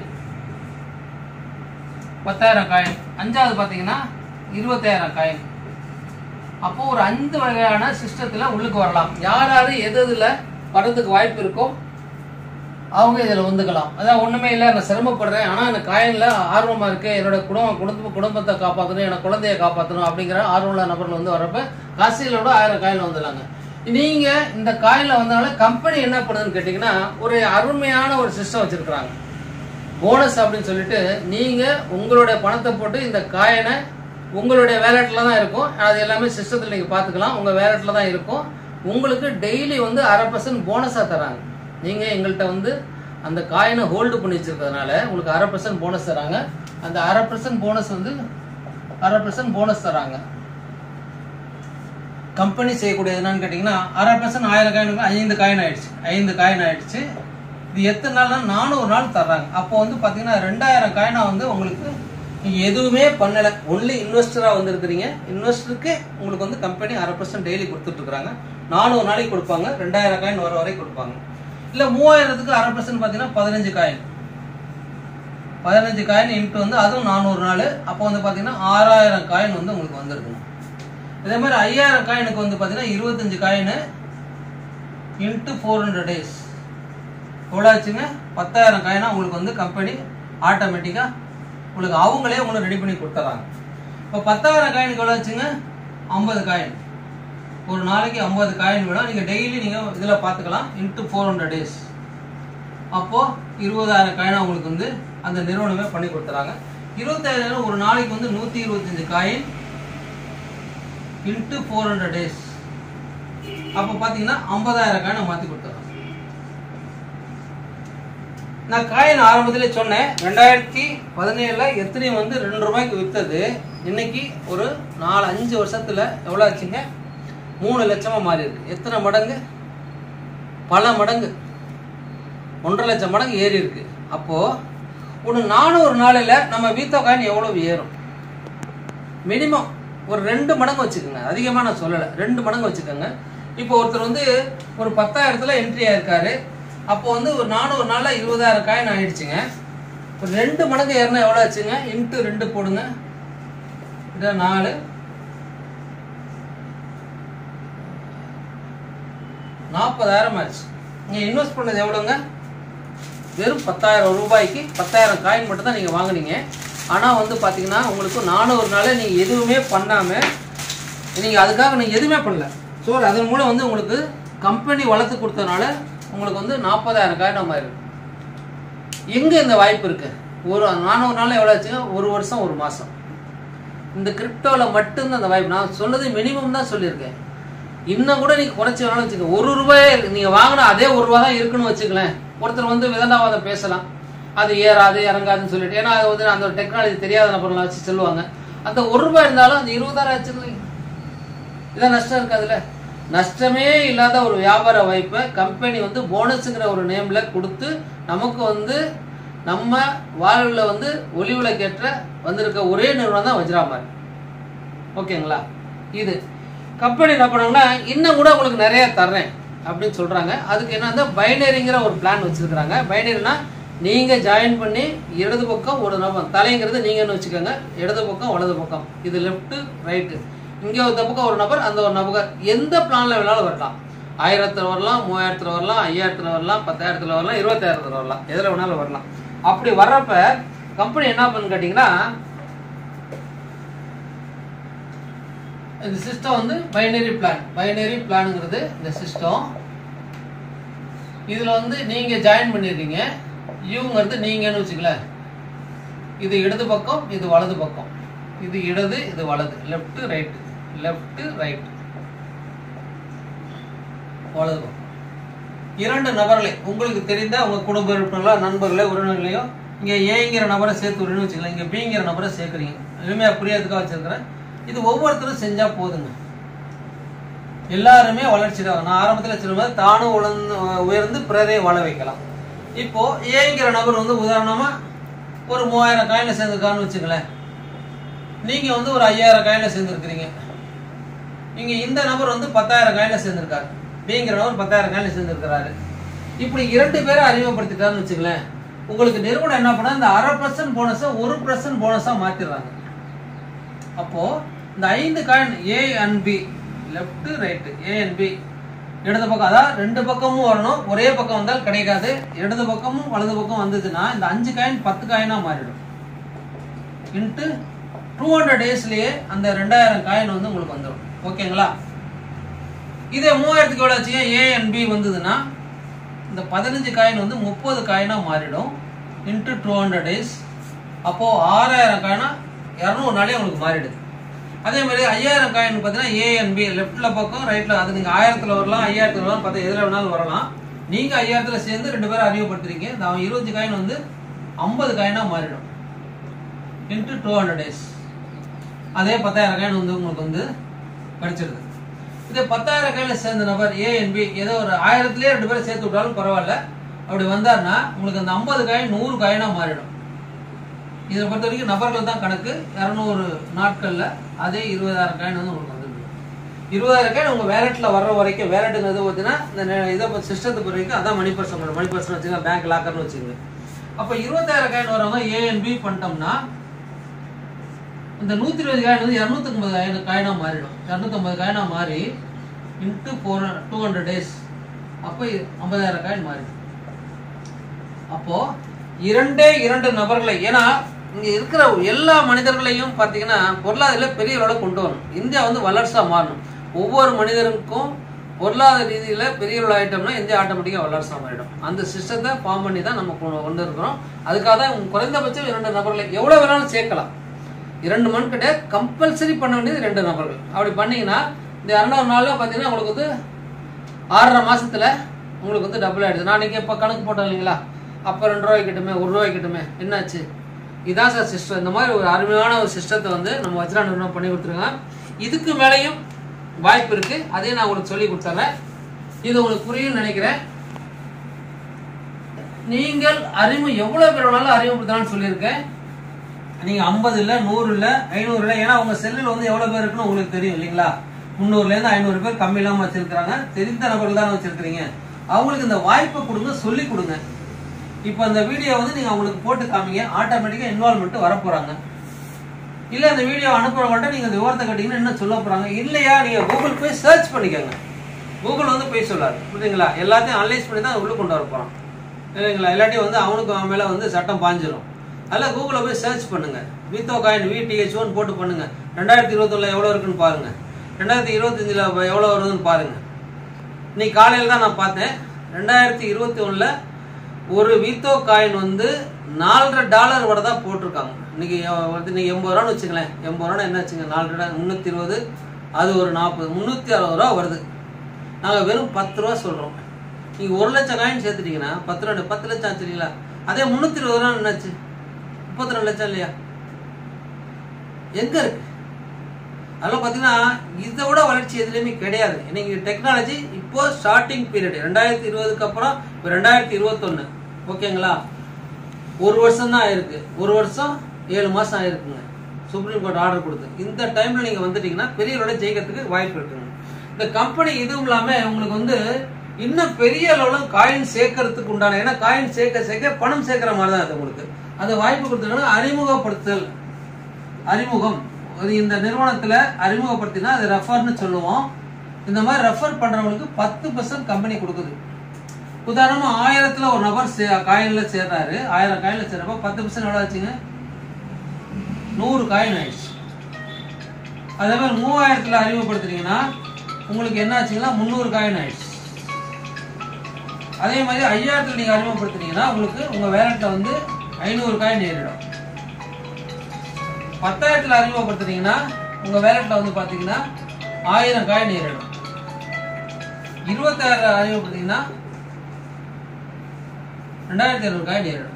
பத்தாயிரம் காயின் அஞ்சாவது பாத்தீங்கன்னா இருபத்தாயிரம் காயின் அப்போ ஒரு அஞ்சு வகையான சிஸ்டத்துல உள்ளுக்கு வரலாம் யார் யாரு எது எதுல வரதுக்கு வாய்ப்பு இருக்கோ அவங்க இதுல வந்துக்கலாம் அதான் ஒண்ணுமே இல்லை நான் சிரமப்படுறேன் ஆனா எனக்கு காயின்ல ஆர்வமா இருக்கு என்னோட குடும்பம் குடும்ப குடும்பத்தை காப்பாற்றணும் என்னோட குழந்தைய காப்பாற்றணும் அப்படிங்கிற ஆர்வமுள்ள நபர்கள் வந்து வரப்ப காசிலோட ஆயிரம் காயின் வந்துடலாங்க நீங்க இந்த காயின்ல வந்தனால கம்பெனி என்ன பண்ணுதுன்னு கேட்டீங்கன்னா ஒரு அருமையான ஒரு சிஸ்டம் வச்சிருக்கிறாங்க போனஸ் அப்படின்னு சொல்லிட்டு நீங்க உங்களுடைய பணத்தை போட்டு இந்த காயினை உங்களுடைய வேலட்ல தான் இருக்கும் அது எல்லாமே சிஸ்டத்தில் நீங்க பாத்துக்கலாம் உங்க வேலட்ல தான் இருக்கும் உங்களுக்கு டெய்லி வந்து அரை பர்சன்ட் போனஸா தராங்க நீங்க எங்கள்கிட்ட வந்து அந்த காயினை ஹோல்டு பண்ணி வச்சிருக்கிறதுனால உங்களுக்கு அரை பர்சன்ட் போனஸ் தராங்க அந்த அரை பர்சன்ட் போனஸ் வந்து அரை பர்சன்ட் போனஸ் தராங்க கம்பெனி செய்யக்கூடியது என்னன்னு கேட்டிங்கன்னா அரை பர்சன்ட் ஆயிரம் காயின் ஐந்து காயின் ஆயிடுச்சு ஐந்து காயின் ஆயிடுச்சு இது எத்தனை நாள்னா நானூறு நாள் தர்றாங்க அப்போ வந்து பார்த்தீங்கன்னா ரெண்டாயிரம் காயினா வந்து உங்களுக்கு நீங்க எதுவுமே பண்ணல ஒன்லி இன்வெஸ்டரா வந்திருக்கிறீங்க இன்வெஸ்டருக்கு உங்களுக்கு வந்து கம்பெனி அரை பர்சன்ட் டெய்லி கொடுத்துட்டு இருக்காங்க நானூறு நாளைக்கு கொடுப்பாங்க ரெண்டாயிரம் காயின் வர வரை கொடுப்பாங்க இல்ல மூவாயிரத்துக்கு அரை பர்சன்ட் பாத்தீங்கன்னா பதினஞ்சு காயின் பதினஞ்சு காயின் இன்ட்டு வந்து அதுவும் நானூறு நாள் அப்போ வந்து பாத்தீங்கன்னா ஆறாயிரம் காயின் வந்து உங்களுக்கு வந்திருக்கணும் இதே மாதிரி ஐயாயிரம் காயினுக்கு வந்து பாத்தீங்கன்னா இருபத்தஞ்சு coin into four hundred days எவ்வளோ ஆச்சுங்க பத்தாயிரம் காயினா உங்களுக்கு வந்து கம்பெனி ஆட்டோமேட்டிக்காக உங்களுக்கு அவங்களே உங்களுக்கு ரெடி பண்ணி கொடுத்துறாங்க இப்போ பத்தாயிரம் காயினுக்கு எவ்வளோ ஆச்சுங்க ஐம்பது காயின் ஒரு நாளைக்கு ஐம்பது காயின் வேணும் நீங்கள் டெய்லி நீங்கள் இதில் பார்த்துக்கலாம் இன்ட்டு ஃபோர் ஹண்ட்ரட் டேஸ் அப்போது இருபதாயிரம் காயினா உங்களுக்கு வந்து அந்த நிறுவனமே பண்ணி கொடுத்துறாங்க இருபத்தாயிரம் ஒரு நாளைக்கு வந்து நூற்றி இருபத்தஞ்சு coin into four hundred days அப்போ பார்த்தீங்கன்னா ஐம்பதாயிரம் காயினை மாற்றி கொடுத்துறாங்க நான் காயின் ஆரம்பத்திலே சொன்னேன் ரெண்டாயிரத்தி பதினேழுல எத்தனை வந்து ரெண்டு ரூபாய்க்கு வித்தது இன்னைக்கு ஒரு நாலு அஞ்சு வருஷத்துல எவ்வளோ ஆச்சுங்க மூணு லட்சமா மாறி இருக்கு எத்தனை மடங்கு பல மடங்கு ஒன்றரை லட்சம் மடங்கு ஏறி இருக்கு அப்போ ஒரு நானூறு நாளில் நம்ம வீத்தோ காயின் எவ்வளவு ஏறும் மினிமம் ஒரு ரெண்டு மடங்கு வச்சுக்கோங்க அதிகமாக நான் சொல்லலை ரெண்டு மடங்கு வச்சுக்கோங்க இப்போ ஒருத்தர் வந்து ஒரு பத்தாயிரத்துல என்ட்ரி ஆயிருக்காரு அப்போ வந்து ஒரு நானூறு நாளில் இருபதாயிரம் காயின் ஆயிடுச்சுங்க ஒரு ரெண்டு மடங்கு ஏறினா எவ்வளோ ஆச்சுங்க இன்ட்டு ரெண்டு போடுங்க இது நாலு நாற்பதாயிரம் ஆச்சு நீங்கள் இன்வெஸ்ட் பண்ணது எவ்வளோங்க வெறும் பத்தாயிரம் ரூபாய்க்கு பத்தாயிரம் காயின் மட்டும் தான் நீங்கள் வாங்குனீங்க ஆனால் வந்து பார்த்தீங்கன்னா உங்களுக்கு நானூறு நாளில் நீங்கள் எதுவுமே பண்ணாமல் நீங்கள் அதுக்காக நீங்கள் எதுவுமே பண்ணல ஸோ அதன் மூலம் வந்து உங்களுக்கு கம்பெனி வளர்த்து கொடுத்தனால உங்களுக்கு வந்து நாற்பதாயிரம் காயினம் ஆயிருக்கு எங்கே இந்த வாய்ப்பு இருக்கு ஒரு நானூறு நாள் எவ்வளோ ஆச்சுங்க ஒரு வருஷம் ஒரு மாதம் இந்த கிரிப்டோவில் மட்டும்தான் அந்த வாய்ப்பு நான் சொன்னது மினிமம் தான் சொல்லியிருக்கேன் இன்னும் கூட நீங்கள் குறைச்சி வேணாலும் வச்சுக்க ஒரு ரூபாய் நீங்கள் வாங்கினா அதே ஒரு ரூபா தான் இருக்குன்னு வச்சுக்கலேன் ஒருத்தர் வந்து விதண்டாவாதம் பேசலாம் அது ஏறாது இறங்காதுன்னு சொல்லிட்டு ஏன்னா அது வந்து அந்த டெக்னாலஜி தெரியாத நபர்லாம் வச்சு சொல்லுவாங்க அந்த ஒரு ரூபாய் இருந்தாலும் அந்த இருபதாயிரம் ஆச்சுங்களே இதான் நஷ்டம் இருக்காதுல்ல நஷ்டமே இல்லாத ஒரு வியாபார வாய்ப்பை கம்பெனி வந்து போனஸுங்கிற ஒரு நேம்ல கொடுத்து நமக்கு வந்து நம்ம வாழ்வில் வந்து ஒளி விளக்கேற்ற வந்திருக்க ஒரே நிறுவனம் தான் வஜ்ராமாரி ஓகேங்களா இது கம்பெனி என்ன பண்ணாங்கன்னா இன்னும் கூட உங்களுக்கு நிறைய தர்றேன் அப்படின்னு சொல்றாங்க அதுக்கு என்ன பைனரிங்கிற ஒரு பிளான் வச்சிருக்கிறாங்க பைனரினா நீங்க ஜாயின் பண்ணி இடது பக்கம் ஒரு நபர் தலைங்கிறது நீங்கன்னு வச்சுக்கோங்க இடது பக்கம் வலது பக்கம் இது லெஃப்ட் ரைட்டு இங்க ஒரு பக்கம் ஒரு நபர் அந்த ஒரு நபர் எந்த பிளான்ல வேணாலும் வரலாம் ஆயிரத்துல வரலாம் மூவாயிரத்துல வரலாம் ஐயாயிரத்துல வரலாம் பத்தாயிரத்துல வரலாம் இருபத்தாயிரத்துல வரலாம் எதுல வேணாலும் வரலாம் அப்படி வர்றப்ப கம்பெனி என்ன பண்ணு கேட்டீங்கன்னா இந்த சிஸ்டம் வந்து பைனரி பிளான் பைனரி பிளானுங்கிறது இந்த சிஸ்டம் இதுல வந்து நீங்க ஜாயின் பண்ணிருக்கீங்க யூங்கிறது நீங்கன்னு வச்சுக்கலேன் இது இடது பக்கம் இது வலது பக்கம் இது இடது இது வலது லெஃப்ட் ரைட் லெஃப்ட் ரைட் வலது பக்கம் இரண்டு நபர்களை உங்களுக்கு தெரிந்த உங்க குடும்ப உறுப்பினர்களோ நண்பர்களோ உறவினர்களையோ இங்க ஏங்கிற நபரை சேர்த்து விடுன்னு வச்சுக்கலாம் இங்க பிங்கிற நபரை சேர்க்குறீங்க எளிமையா புரியறதுக்காக வச்சிருக்கிறேன் இது ஒவ்வொருத்தரும் செஞ்சா போதுங்க எல்லாருமே வளர்ச்சி தான் நான் ஆரம்பத்தில் சொல்லும்போது தானும் உழந்து உயர்ந்து பிறரையும் வாழ வைக்கலாம் இப்போ ஏங்கிற நபர் வந்து உதாரணமா ஒரு மூவாயிரம் காயில சேர்ந்துருக்கான்னு வச்சுங்களேன் நீங்க வந்து ஒரு ஐயாயிரம் காயில சேர்ந்துருக்கிறீங்க இங்க இந்த நபர் வந்து பத்தாயிரம் காயில சேர்ந்திருக்காரு பிங்கிற நபர் பத்தாயிரம் காயில சேர்ந்திருக்கிறாரு இப்படி இரண்டு பேரை அறிமுகப்படுத்திட்டாருன்னு வச்சுங்களேன் உங்களுக்கு நிறுவனம் என்ன பண்ணா இந்த அரை பர்சன்ட் போனஸை ஒரு பர்சன்ட் போனஸா மாத்திடுறாங்க அப்போ இந்த ஐந்து coin A and B left right A and B இடது பக்கம் அதாவது ரெண்டு பக்கமும் வரணும் ஒரே பக்கம் வந்தால் கிடைக்காது இடது பக்கமும் வலது பக்கம் வந்ததுன்னா இந்த அஞ்சு காயின் பத்து காயினா மாறிடும் இன்ட்டு டூ ஹண்ட்ரட் டேஸ்லயே அந்த ரெண்டாயிரம் காயின் வந்து உங்களுக்கு வந்துடும் ஓகேங்களா இதே மூவாயிரத்துக்கு எவ்வளோ ஆச்சுங்க ஏ அண்ட் பி வந்ததுன்னா இந்த பதினஞ்சு காயின் வந்து முப்பது காயினா மாறிடும் இன்ட்டு டூ ஹண்ட்ரட் டேஸ் அப்போ ஆறாயிரம் காயினா இரநூறு நாளே உங்களுக்கு மாறிடுது அதே மாதிரி ஐயாயிரம் காயின் பார்த்தீங்கன்னா ஏஎன்பி லெஃப்ட்ல பக்கம் ரைட்ல அது நீங்க ஆயிரத்துல வரலாம் ஐயாயிரத்துல வரலாம் பார்த்தா எதுல வேணாலும் வரலாம் நீங்க ஐயாயிரத்துல சேர்ந்து ரெண்டு பேரும் அறிமுகப்படுத்துறீங்க இந்த அவன் இருபத்தி காயின் வந்து ஐம்பது காயினா மாறிடும் இன்ட்டு டூ ஹண்ட்ரட் டேஸ் அதே பத்தாயிரம் காயின் வந்து உங்களுக்கு வந்து கிடைச்சிருது இதே பத்தாயிரம் காயில சேர்ந்த நபர் ஏஎன்பி ஏதோ ஒரு ஆயிரத்துலயே ரெண்டு பேரும் சேர்த்து விட்டாலும் பரவாயில்ல அப்படி வந்தாருன்னா உங்களுக்கு அந்த ஐம்பது காயின் நூறு காயினா மாறிடும் இதை பொறுத்த வரைக்கும் நபர்கள் தான் கணக்கு இரநூறு நாட்கள்ல அதே இருபதாயிரம் காயின் வந்து உங்களுக்கு வந்துருக்கு இருபதாயிரம் காயின் உங்க வேலட்ல வர்ற வரைக்கும் வேலட்டுங்கிறது பார்த்தீங்கன்னா இந்த நெ- இதை சிஸ்டத்துக்கு வரைக்கும் அதான் மணி பர்சன் மணி பர்சன் வச்சுங்க பேங்க் லாக்கர்னு வச்சுங்க அப்ப இருபத்தாயிரம் காயின் வரவங்க ஏஎன்பி பண்ணிட்டோம்னா இந்த நூத்தி இருபது காயின் வந்து இரநூத்தம்பது காயின் காயினா மாறிடும் இரநூத்தம்பது காயினா மாறி into four two hundred days அப்போ ஐம்பதாயிரம் காயின் மாறிடும் அப்போ இரண்டே இரண்டு நபர்களை ஏன்னா இங்க இருக்கிற எல்லா மனிதர்களையும் பார்த்தீங்கன்னா பொருளாதார பெரிய அளவில் கொண்டு வரணும் இந்தியா வந்து வல்லரசா மாறணும் ஒவ்வொரு மனிதருக்கும் பொருளாதார ரீதியில பெரிய அளவு ஆயிட்டோம்னா இந்தியா ஆட்டோமேட்டிக்கா வல்லரசா மாறிடும் அந்த சிஸ்டத்தை ஃபார்ம் பண்ணி தான் நம்ம கொண்டு கொண்டு இருக்கிறோம் அதுக்காக தான் குறைந்தபட்சம் இரண்டு நபர்களை எவ்வளவு வேணாலும் சேர்க்கலாம் இரண்டு மண் கிட்ட கம்பல்சரி பண்ண வேண்டியது ரெண்டு நபர்கள் அப்படி பண்ணீங்கன்னா இந்த இரநூறு நாள்ல பார்த்தீங்கன்னா உங்களுக்கு வந்து ஆறரை மாசத்துல உங்களுக்கு வந்து டபுள் ஆயிடுது நான் நீங்க இப்ப கணக்கு போட்டோம் இல்லைங்களா அப்ப ரெண்டு ரூபாய் கிட்டுமே ஒரு ரூபாய் கிட்டுமே என்னாச்சு இதான் சார் சிஸ்டம் இந்த மாதிரி ஒரு அருமையான ஒரு சிஸ்டத்தை வந்து நம்ம வஜ்ரா நிறுவனம் பண்ணி கொடுத்துருங்க இதுக்கு மேலேயும் வாய்ப்பு இருக்கு அதையும் நான் உங்களுக்கு சொல்லி கொடுத்துறேன் இது உங்களுக்கு புரியும் நினைக்கிறேன் நீங்கள் அறிமு எவ்வளவு பேர் வேணாலும் அறிமுகப்படுத்தலாம்னு சொல்லியிருக்கேன் நீங்க ஐம்பது இல்ல நூறு இல்ல ஐநூறு இல்ல ஏன்னா உங்க செல்லில் வந்து எவ்வளவு பேர் இருக்குன்னு உங்களுக்கு தெரியும் இல்லைங்களா முந்நூறுல இருந்து ஐநூறு பேர் கம்மி இல்லாம வச்சிருக்காங்க தெரிந்த நபர்கள் தான் வச்சிருக்கீங்க அவங்களுக்கு இந்த வாய்ப்பை கொடுங்க சொல்லி கொடுங்க இப்போ அந்த வீடியோ வந்து நீங்க அவங்களுக்கு போட்டு காமிங்க ஆட்டோமேட்டிக்கா இன்வால்மெண்ட் வர போறாங்க இல்ல இந்த வீடியோ அனுப்புறவங்கள்ட்ட நீங்க இந்த விவரத்தை கேட்டீங்கன்னா என்ன சொல்ல போறாங்க இல்லையா நீங்க கூகுள் போய் சர்ச் பண்ணிக்கோங்க கூகுள் வந்து போய் சொல்லாது புரியுதுங்களா எல்லாத்தையும் அனலைஸ் பண்ணி தான் உள்ள கொண்டு வர போறான் இல்லைங்களா இல்லாட்டி வந்து அவனுக்கு அவன் மேல வந்து சட்டம் பாஞ்சிரும் அதில் கூகுளில் போய் சர்ச் பண்ணுங்க வித்தோ காயின் விடிஹெச் ஒன் போட்டு பண்ணுங்க ரெண்டாயிரத்தி இருபத்தொன்னுல எவ்வளோ இருக்குன்னு பாருங்க ரெண்டாயிரத்தி இருபத்தஞ்சில் எவ்வளோ வருதுன்னு பாருங்க இன்னைக்கு காலையில் தான் நான் பார்த்தேன் ரெண்டாயிரத்தி இருபத்தி ஒன்றில் ஒரு வித்தோ காயின் வந்து நாலரை டாலர் வரை தான் போட்டிருக்காங்க இன்னைக்கு எ- வந்து இன்னைக்கு எண்பது ரூபான்னு வச்சுங்களேன் எண்பது ரூபா என்ன வச்சுங்க நாலரை டா முந்நூற்றி இருபது அது ஒரு நாற்பது முந்நூற்றி அறுபது ரூபா வருது நாங்கள் வெறும் பத்து ரூபா சொல்கிறோம் நீங்கள் ஒரு லட்சம் காயின் சேர்த்துட்டீங்கன்னா பத்து ரூபா பத்து லட்சம் ஆச்சு இல்லைங்களா அதே முந்நூற்றி இருபது ரூபா என்னாச்சு முப்பத்தி ரெண்டு லட்சம் இல்லையா எங்க இருக்கு அதெல்லாம் பார்த்தீங்கன்னா இதை விட வளர்ச்சி எதுலையுமே கிடையாது இன்னைக்கு டெக்னாலஜி இப்போ ஸ்டார்டிங் பீரியட் ரெண்டாயிரத்தி இருபதுக்கு அப்புறம் இப்போ ரெண்டாயிரத்தி இருபத்தொன்னு ஓகேங்களா ஒரு வருஷம் தான் ஆயிருக்கு ஒரு வருஷம் ஏழு மாசம் ஆயிருக்குங்க சுப்ரீம் கோர்ட் ஆர்டர் கொடுத்து இந்த டைம்ல நீங்க வந்துட்டீங்கன்னா பெரிய அளவுல ஜெயிக்கிறதுக்கு வாய்ப்பு இருக்குங்க இந்த கம்பெனி இதுவும் இல்லாம உங்களுக்கு வந்து இன்னும் பெரிய அளவுல காயின் சேர்க்கறதுக்கு உண்டான ஏன்னா காயின் சேர்க்க சேர்க்க பணம் சேர்க்கிற மாதிரி தான் அது உங்களுக்கு அந்த வாய்ப்பு கொடுத்துருக்காங்க அறிமுகப்படுத்தல் அறிமுகம் அது இந்த நிறுவனத்துல அறிமுகப்படுத்தினா அது ரெஃபர்னு சொல்லுவோம் இந்த மாதிரி ரெஃபர் பண்றவங்களுக்கு பத்து பர்சன்ட் கம்பெனி கொடுக்குது உதாரணமா ஆயிரத்துல ஒரு நபர் சே- காயின்ல சேர்றாரு ஆயிரம் காயின்ல சேர்றப்ப பத்து பர்சன்ட் எவ்வளவு ஆச்சுங்க நூறு காயின் ஆயிடுச்சு அதே மாதிரி மூவாயிரத்துல அறிமுகப்படுத்துறீங்கன்னா உங்களுக்கு என்ன ஆச்சுங்கன்னா முந்நூறு காயின் ஆயிடுச்சு அதே மாதிரி ஐயாயிரத்துல நீங்க அறிமுகப்படுத்துனீங்கன்னா உங்களுக்கு உங்க வேலட்ல வந்து ஐநூறு காயின் ஏறிடும் பத்தாயிரத்துல அறிமுகப்படுத்துனீங்கன்னா உங்க வேலட்ல வந்து பாத்தீங்கன்னா ஆயிரம் காயின் ஏறிடும் இருபத்தாயிரம் அறிமுகப்படுத்தீங்கன்னா ரெண்டாயிரத்தி ஐநூறு காயின் ஏறிடும்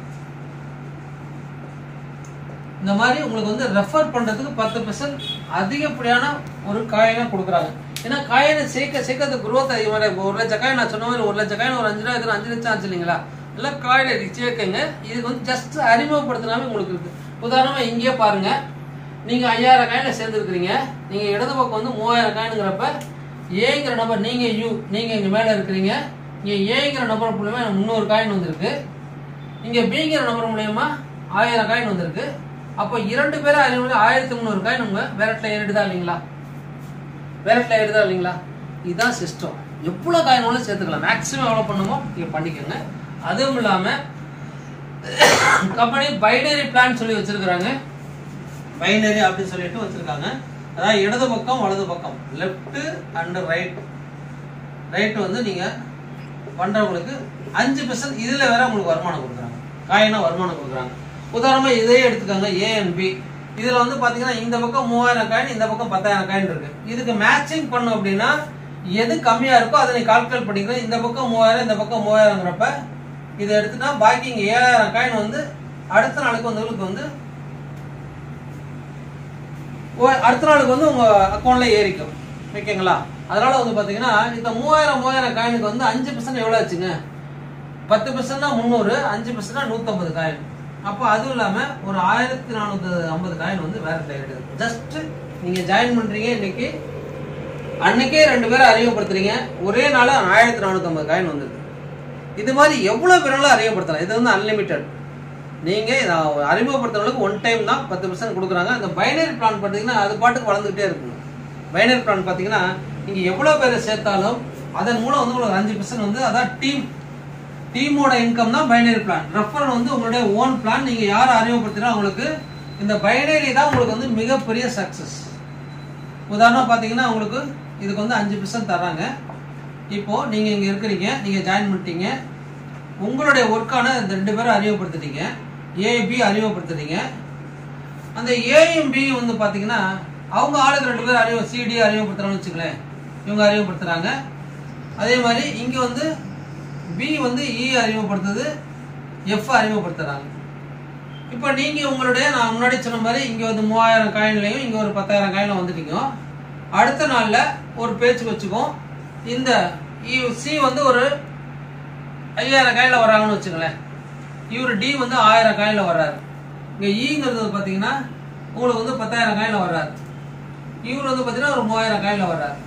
இந்த மாதிரி உங்களுக்கு வந்து ரெஃபர் பண்றதுக்கு பத்து பர்சன்ட் அதிகப்படியான ஒரு காயினை கொடுக்குறாங்க ஏன்னா காயினை சேர்க்க சேர்க்க அந்த குரோத் அதிகமாக இப்போ ஒரு லட்சம் காயின் நான் சொன்ன மாதிரி ஒரு லட்சம் காயின் ஒரு அஞ்சு ரூபா இதுல அஞ்சு லட்சம் ஆச்சு இல்லைங்களா எல்லாம் காயினை சேர்க்கங்க இதுக்கு வந்து ஜஸ்ட் அறிமுகப்படுத்தினாவே உங்களுக்கு இருக்கு உதாரணமா இங்கேயே பாருங்க நீங்க ஐயாயிரம் காயின்ல சேர்ந்துருக்கிறீங்க நீங்க இடது பக்கம் வந்து மூவாயிரம் காயினுங்கிறப்ப ஏங்கிற நபர் நீங்க யூ நீங்க இங்க மேல இருக்கிறீங்க இங்க ஏங்கிற நபர் மூலமா எனக்கு முந்நூறு காயின் வந்திருக்கு இங்க பிங்கிற நபர் மூலியமா ஆயிரம் காயின் வந்திருக்கு அப்போ இரண்டு பேரும் அறிமுகம் ஆயிரத்தி முந்நூறு காயின் உங்க வேலட்ல ஏறிடுதா இல்லைங்களா வேலட்ல ஏறிடுதா இல்லைங்களா இதுதான் சிஸ்டம் எவ்வளவு காயின் வேணாலும் சேர்த்துக்கலாம் மேக்ஸிமம் எவ்வளவு பண்ணுமோ நீங்க பண்ணிக்கோங்க அதுவும் இல்லாம கம்பெனி பைனரி பிளான் சொல்லி வச்சிருக்கிறாங்க பைனரி அப்படின்னு சொல்லிட்டு வச்சிருக்காங்க அதாவது இடது பக்கம் வலது பக்கம் லெஃப்ட் அண்ட் ரைட் ரைட் வந்து நீங்க பண்றவங்களுக்கு அஞ்சு பர்சன்ட் இதுல வேற உங்களுக்கு வருமானம் கொடுக்குறாங்க காயினா வருமானம் கொடுக்குறாங்க உதாரணமா இதையே எடுத்துக்கோங்க ஏ அண்ட் பி இதுல வந்து பாத்தீங்கன்னா இந்த பக்கம் மூவாயிரம் காயின் இந்த பக்கம் பத்தாயிரம் காயின் இருக்கு இதுக்கு மேட்சிங் பண்ணும் அப்படின்னா எது கம்மியா இருக்கோ அதை நீ கால்குலேட் பண்ணிக்கலாம் இந்த பக்கம் மூவாயிரம் இந்த பக்கம் மூவாயிரங்கிறப்ப இதை எடுத்துட்டா பாக்கி இங்க ஏழாயிரம் காயின் வந்து அடுத்த நாளுக்கு வந்து உங்களுக்கு வந்து ஓ- அடுத்த நாளுக்கு வந்து உங்க அக்கௌண்ட்ல ஏறிக்கும் ஓகேங்களா அதனால வந்து பாத்தீங்கன்னா இந்த மூவாயிரம் மூவாயிரம் காயினுக்கு வந்து அஞ்சு பர்சன்ட் எவ்வளவு ஆச்சுங்க பத்து பர்சன்ட்னா முந்நூறு அஞ்சு பர்சன்ட்னா நூத்தம்பது காயின் அப்போ அதுவும் இல்லாம ஒரு ஆயிரத்தி நானூத்தி ஐம்பது காயின் வந்து வேற எடுக்குது ஜஸ்ட் நீங்க ஜாயின் பண்றீங்க இன்னைக்கு அன்னைக்கே ரெண்டு பேரும் அறிமுகப்படுத்துறீங்க ஒரே நாள் ஆயிரத்தி நானூத்தி ஐம்பது காயின் வந்தது இது மாதிரி எவ்வளவு பேராலும் அறிமுகப்படுத்தலாம் இது வந்து அன்லிமிட்டெட் நீங்க இதை அறிமுகப்படுத்துறவங்களுக்கு ஒன் டைம் தான் பத்து பர்சன்ட் கொடுக்குறாங்க அந்த பைனரி பிளான் பார்த்தீங்கன்னா அது பாட்டுக்கு வளர்ந்துகிட்டே இருக்குங்க பைனரி பிளான் பார்த்தீங்கன்னா நீங்க எவ்வளவு பேரை சேர்த்தாலும் அதன் மூலம் வந்து உங்களுக்கு அஞ்சு பர்சன்ட் வந்து அதான் டீம் டீமோட இன்கம் தான் பைனரி பிளான் ரெஃபரல் வந்து உங்களுடைய ஓன் பிளான் நீங்க யாரை அறிமுகப்படுத்தினா உங்களுக்கு இந்த பைனரி தான் உங்களுக்கு வந்து மிகப்பெரிய சக்சஸ் உதாரணம் பார்த்தீங்கன்னா உங்களுக்கு இதுக்கு வந்து அஞ்சு பர்சன்ட் தர்றாங்க இப்போ நீங்க இங்க இருக்கிறீங்க நீங்க ஜாயின் பண்ணிட்டீங்க உங்களுடைய ஒர்க்கான இந்த ரெண்டு பேரும் அறிமுகப்படுத்திட்டீங்க ஏபி அறிமுகப்படுத்துறீங்க அந்த ஏயும் பி வந்து பாத்தீங்கன்னா அவங்க ஆளுக்கு ரெண்டு பேரும் அறிவு சிடி அறிமுகப்படுத்துறாங்கன்னு வச்சுங்களேன் இவங்க அறிமுகப்படுத்துறாங்க அதே மாதிரி இங்க வந்து பி வந்து இ அறிமுகப்படுத்துது எஃப் அறிமுகப்படுத்துறாங்க இப்போ நீங்க உங்களுடைய நான் முன்னாடி சொன்ன மாதிரி இங்க வந்து மூவாயிரம் காயின்லையும் இங்க ஒரு பத்தாயிரம் காயின்ல வந்துட்டீங்க அடுத்த நாள்ல ஒரு பேச்சு வச்சுக்கோம் இந்த சி வந்து ஒரு ஐயாயிரம் காயில வர்றாங்கன்னு வச்சுங்களேன் இவர் டி வந்து ஆயிரம் காயில வர்றாரு இங்க ஈங்கிறது பாத்தீங்கன்னா உங்களுக்கு வந்து பத்தாயிரம் காயில வர்றாரு இவர் வந்து பாத்தீங்கன்னா ஒரு மூவாயிரம் காயில வர்றாரு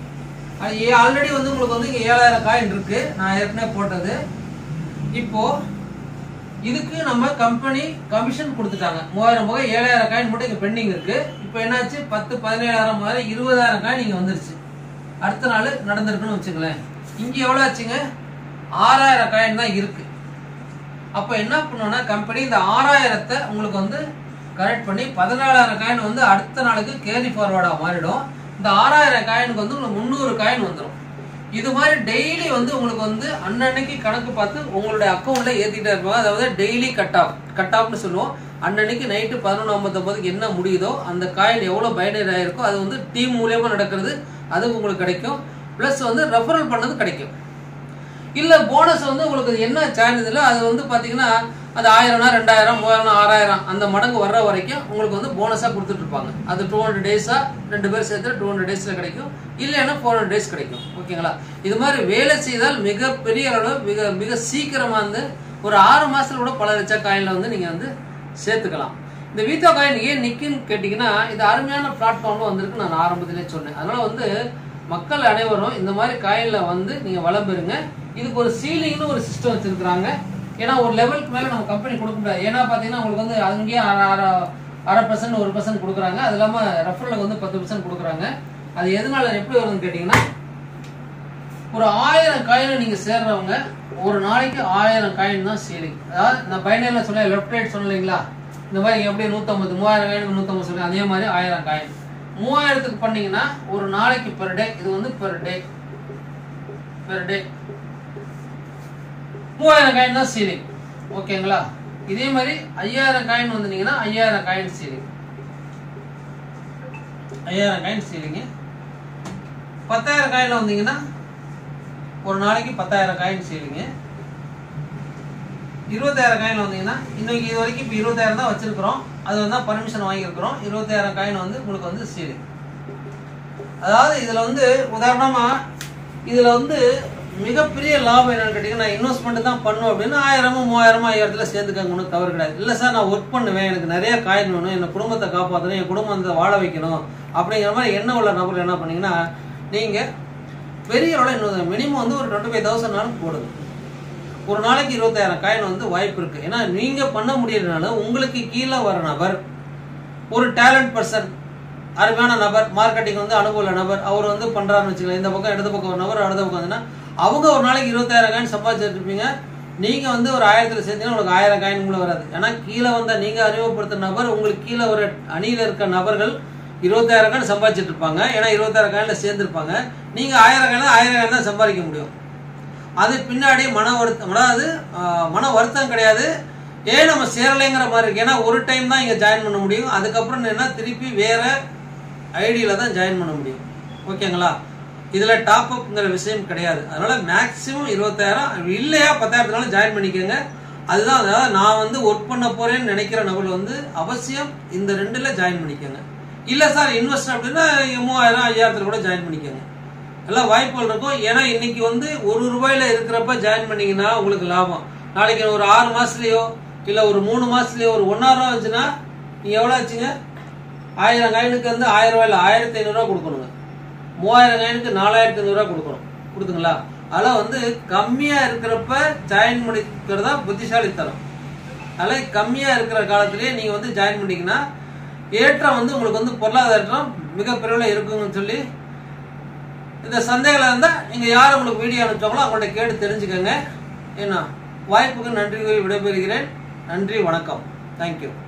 ஆல்ரெடி வந்து உங்களுக்கு வந்து இங்க ஏழாயிரம் காயின் இருக்கு நான் ஏற்கனவே போட்டது இப்போ இதுக்கு நம்ம கம்பெனி கமிஷன் கொடுத்துட்டாங்க மூவாயிரம் போக ஏழாயிரம் காயின் மட்டும் இங்க பெண்டிங் இருக்கு இப்போ என்னாச்சு பத்து பதினேழாயிரம் மாதிரி இருபதாயிரம் காயின் இங்க வந்துருச்சு அடுத்த நாள் நடந்திருக்குன்னு வச்சுங்களேன் இங்க எவ்வளவு ஆச்சுங்க ஆறாயிரம் காயின் தான் இருக்கு அப்ப என்ன பண்ணுவோம்னா கம்பெனி இந்த ஆறாயிரத்தை உங்களுக்கு வந்து கரெக்ட் பண்ணி பதினாலாயிரம் காயின் வந்து அடுத்த நாளுக்கு கேரி ஃபார்வர்டா மாறிடும் இந்த ஆறாயிரம் காயினுக்கு வந்து உங்களுக்கு முந்நூறு காயின் வந்துடும் இது மாதிரி டெய்லி வந்து உங்களுக்கு வந்து அன்னன்னைக்கு கணக்கு பார்த்து உங்களுடைய அக்கௌண்ட்ல ஏத்திட்டே இருப்பாங்க அதாவது டெய்லி கட் ஆஃப் கட் ஆஃப்னு சொல்லுவோம் அன்னன்னைக்கு நைட்டு பதினொன்று ஐம்பத்தொம்பதுக்கு என்ன முடியுதோ அந்த காயின் எவ்வளவு பைனரி ஆயிருக்கோ அது வந்து டீம் மூலியமா நடக்கிறது அது உங்களுக்கு கிடைக்கும் பிளஸ் வந்து ரெஃபரல் பண்ணது கிடைக்கும் இல்ல போனஸ் வந்து உங்களுக்கு என்ன சான்ஸ் இல்லை அது வந்து பாத்தீங்கன்னா அது ஆயிரம்னா ரெண்டாயிரம் மூவாயிரம் ஆறாயிரம் அந்த மடங்கு வர்ற வரைக்கும் உங்களுக்கு வந்து போனஸா கொடுத்துட்டு இருப்பாங்க அது டூ ஹண்ட்ரட் டேஸா ரெண்டு பேர் சேர்த்து டூ ஹண்ட்ரட் டேஸ்ல கிடைக்கும் இல்லைன்னா ஃபோர் ஹண்ட்ரட் டேஸ் கிடைக்கும் ஓகேங்களா இது மாதிரி வேலை செய்தால் மிகப்பெரிய அளவு மிக மிக சீக்கிரமா வந்து ஒரு ஆறு மாசத்துல கூட பல லட்சம் காயின்ல வந்து நீங்க வந்து சேர்த்துக்கலாம் இந்த வீத்தோ காயின் ஏன் நிக்குன்னு கேட்டீங்கன்னா இது அருமையான பிளாட்ஃபார்ம்ல வந்திருக்கு நான் ஆரம்பத்திலே சொன்னேன் அதனால வந்து மக்கள் அனைவரும் இந்த மாதிரி காயின்ல வந்து நீங்க வளம் பெறுங்க இதுக்கு ஒரு சீலிங்னு ஒரு சிஸ்டம் வச்சிருக்காங்க ஏன்னா ஒரு லெவலுக்கு மேல நம்ம கம்பெனி கொடுக்க முடியாது ஏன்னா பாத்தீங்கன்னா உங்களுக்கு வந்து அங்கேயே அரை அரை அரை பர்சன்ட் ஒரு பர்சன்ட் கொடுக்குறாங்க அது இல்லாம ரெஃபரலுக்கு வந்து பத்து பர்சன்ட் கொடுக்குறாங்க அது எதனால எப்படி வருதுன்னு கேட்டீங்கன்னா ஒரு ஆயிரம் காயின் நீங்க சேர்றவங்க ஒரு நாளைக்கு ஆயிரம் காயின் தான் சீலிங் அதாவது நான் பைனரியில் சொன்னேன் லெஃப்ட் ரைட் சொன்னீங்களா இந்த மாதிரி எப்படி நூற்றம்பது மூவாயிரம் காயினுக்கு நூற்றம்பது சொன்னேன் அதே மாதிரி ஆயிரம் காயின் மூவாயிரத்துக்கு பண்ணீங்கன்னா ஒரு நாளைக்கு பெர் டே இது வந்து பெர் டே பெர் டே மூவாயிரம் காயின் தான் சீலிங் ஓகேங்களா இதே மாதிரி ஐயாயிரம் காயின் வந்தீங்கன்னா ஐயாயிரம் காயின் சீலிங் ஐயாயிரம் காயின் சீலிங் பத்தாயிரம் காயின்ல வந்தீங்கன்னா ஒரு நாளைக்கு பத்தாயிரம் காயின் சீலிங் இருபத்தாயிரம் காயின் வந்தீங்கன்னா இன்னைக்கு இது வரைக்கும் இப்போ இருபத்தாயிரம் தான் வச்சிருக்கிறோம் அது வந்து பர்மிஷன் வாங்கியிருக்கிறோம் இருபத்தாயிரம் காயின் வந்து உங்களுக்கு வந்து சீலிங் அதாவது இதுல வந்து உதாரணமா இதுல வந்து மிகப்பெரிய லாபம் என்னன்னு கேட்டீங்கன்னா இன்வெஸ்ட்மெண்ட் தான் பண்ணும் அப்படின்னு ஆயிரமோ மூவாயிரமோ ஐயாயிரத்துல சேர்த்துக்கங்க ஒன்றும் தவறு கிடையாது இல்லை சார் நான் ஒர்க் பண்ணுவேன் எனக்கு நிறைய காயின் வேணும் என் குடும்பத்தை காப்பாற்றணும் என் குடும்பத்தை வாழ வைக்கணும் அப்படிங்கிற மாதிரி என்ன உள்ள நபர் என்ன பண்ணீங்கன்னா நீங்க பெரிய அளவில் இன்னும் மினிமம் வந்து ஒரு டுவெண்ட்டி ஃபைவ் தௌசண்ட்னாலும் போடுங்க ஒரு நாளைக்கு இருபத்தாயிரம் காயின் வந்து வாய்ப்பு இருக்கு ஏன்னா நீங்க பண்ண முடியறதுனால உங்களுக்கு கீழே வர நபர் ஒரு டேலண்ட் பர்சன் அருமையான நபர் மார்க்கெட்டிங் வந்து அனுபவ உள்ள நபர் அவர் வந்து பண்றாருன்னு வச்சுக்கலாம் இந்த பக்கம் இடது பக்கம் ஒரு நபர் அடுத்த பக்கம் வந்துன்னா அவங்க ஒரு நாளைக்கு இருபத்தாயிரம் காயின் சம்பாதிச்சிட்டு இருப்பீங்க நீங்க வந்து ஒரு ஆயிரத்துல சேர்த்தீங்கன்னா உங்களுக்கு ஆயிரம் காயின் உங்களை வராது ஏன்னா கீழே வந்த நீங்க அறிமுகப்படுத்த நபர் உங்களுக்கு கீழே ஒரு அணியில இருக்க நபர்கள் இருபத்தாயிரம் காயின் சம்பாதிச்சிட்டு இருப்பாங்க ஏன்னா இருபத்தாயிரம் காயின்ல சேர்ந்திருப்பாங்க நீங்க ஆயிரம் காயின்ல ஆயிரம் காயின் தான் சம்பாதிக்க முடியும் அது பின்னாடி மன வருத்தம் அதாவது ஆஹ், மன வருத்தம் கிடையாது ஏன் நம்ம சேரலைங்கிற மாதிரி இருக்கு ஏன்னா ஒரு டைம் தான் இங்க ஜாயின் பண்ண முடியும் அதுக்கப்புறம் என்ன திருப்பி வேற ஐடியில தான் ஜாயின் பண்ண முடியும் ஓகேங்களா இதுல டாப் அப்ங்கிற விஷயம் கிடையாது அதனால மேக்சிமம் இருபத்தாயிரம் இல்லையா பத்தாயிரத்தினாலும் ஜாயின் பண்ணிக்கோங்க அதுதான் அதாவது நான் வந்து ஒர்க் பண்ண போறேன்னு நினைக்கிற நபர் வந்து அவசியம் இந்த ரெண்டுல ஜாயின் பண்ணிக்கோங்க இல்ல சார் இன்வெஸ்ட் அப்படின்னா மூவாயிரம் ஐயாயிரத்துல கூட ஜாயின் பண்ணிக்கோங்க எல்லாம் வாய்ப்புகள் இருக்கும் ஏன்னா இன்னைக்கு வந்து ஒரு ரூபாயில இருக்கிறப்ப ஜாயின் பண்ணீங்கன்னா உங்களுக்கு லாபம் நாளைக்கு ஒரு ஆறு மாசத்துலயோ இல்ல ஒரு மூணு மாசத்துலயோ ஒரு ஒன்னாயிரம் ரூபா வந்துச்சுன்னா நீங்க எவ்வளவு ஆச்சுங்க ஆயிரம் காயினுக்கு வந்து ஆயிரம் ரூபாயில ஆயிரத்தி ஐநூறு ரூபா கொடுக்கணுங்க மூவாயிரம் காயினுக்கு நாலாயிரத்தி ஐநூறுரூவா கொடுக்கணும் கொடுத்துங்களா அதில் வந்து கம்மியாக இருக்கிறப்ப ஜாயின் பண்ணிக்கிறதா புத்திசாலித்தனம் அதில் கம்மியாக இருக்கிற காலத்திலேயே நீங்கள் வந்து ஜாயின் பண்ணிங்கன்னா ஏற்றம் வந்து உங்களுக்கு வந்து பொருளாதார ஏற்றம் மிகப்பெரிய இருக்குங்கன்னு சொல்லி இந்த சந்தேகம் இருந்தால் நீங்கள் யார் உங்களுக்கு வீடியோ அனுப்பிச்சாங்களோ அவங்கள்ட்ட கேட்டு தெரிஞ்சுக்கோங்க ஏன்னா வாய்ப்புக்கு நன்றி கூறி விடைபெறுகிறேன் நன்றி வணக்கம் தேங்க்யூ